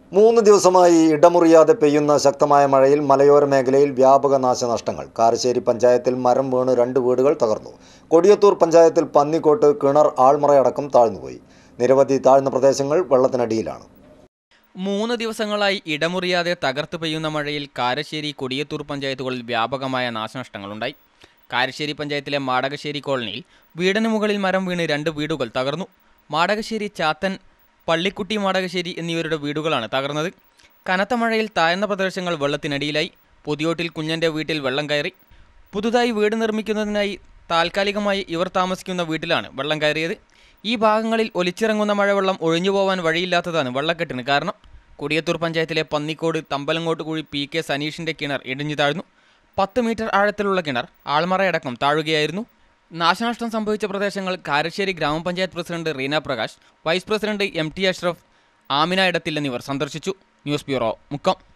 മൂന്ന് ദിവസമായി ഇടമുറിയാതെ പെയ്യുന്ന ശക്തമായ മഴയിൽ മലയോര മേഖലയിൽ വ്യാപക നാശനഷ്ടങ്ങൾ കാരശ്ശേരി പഞ്ചായത്തിൽ മരം വീണ് രണ്ട് വീടുകൾ തകർന്നു കൊടിയത്തൂർ പഞ്ചായത്തിൽ പന്നിക്കോട്ട് കിണർ ആൾമറയടക്കം താഴ്ന്നുപോയി നിരവധി താഴ്ന്ന പ്രദേശങ്ങൾ വെള്ളത്തിനടിയിലാണ് മൂന്ന് ദിവസങ്ങളായി ഇടമുറിയാതെ തകർത്ത് പെയ്യുന്ന മഴയിൽ കാരശ്ശേരി കൊടിയത്തൂർ പഞ്ചായത്തുകളിൽ വ്യാപകമായ നാശനഷ്ടങ്ങളുണ്ടായി കാരശ്ശേരി പഞ്ചായത്തിലെ മാടകശ്ശേരി കോളനിയിൽ വീടിന് മുകളിൽ മരം വീണ് രണ്ട് വീടുകൾ തകർന്നു മാടകശ്ശേരി ചാത്തൻ പള്ളിക്കുട്ടി മാടകശ്ശേരി എന്നിവരുടെ വീടുകളാണ് തകർന്നത് കനത്ത മഴയിൽ താഴ്ന്ന പ്രദേശങ്ങൾ വെള്ളത്തിനടിയിലായി പുതിയോട്ടിൽ കുഞ്ഞൻ്റെ വീട്ടിൽ വെള്ളം കയറി പുതുതായി വീട് നിർമ്മിക്കുന്നതിനായി താൽക്കാലികമായി ഇവർ താമസിക്കുന്ന വീട്ടിലാണ് വെള്ളം കയറിയത് ഈ ഭാഗങ്ങളിൽ ഒലിച്ചിറങ്ങുന്ന മഴവെള്ളം ഒഴിഞ്ഞു പോകാൻ വഴിയില്ലാത്തതാണ് വെള്ളക്കെട്ടിന് കാരണം കൊടിയത്തൂർ പഞ്ചായത്തിലെ പന്നിക്കോട് തമ്പലങ്ങോട്ട് കുഴി പി കെ സനീഷിന്റെ കിണർ ഇടിഞ്ഞു താഴ്ന്നു പത്ത് മീറ്റർ ആഴത്തിലുള്ള കിണർ ആൾമറയടക്കം താഴുകയായിരുന്നു നാശനഷ്ടം സംഭവിച്ച പ്രദേശങ്ങൾ കാരശ്ശേരി ഗ്രാമപഞ്ചായത്ത് president Reena Prakash vice president M T Ashraf Amina ഇടത്തിൽ എന്നിവർ സന്ദർശിച്ചു ന്യൂസ് ബ്യൂറോ മുക്കം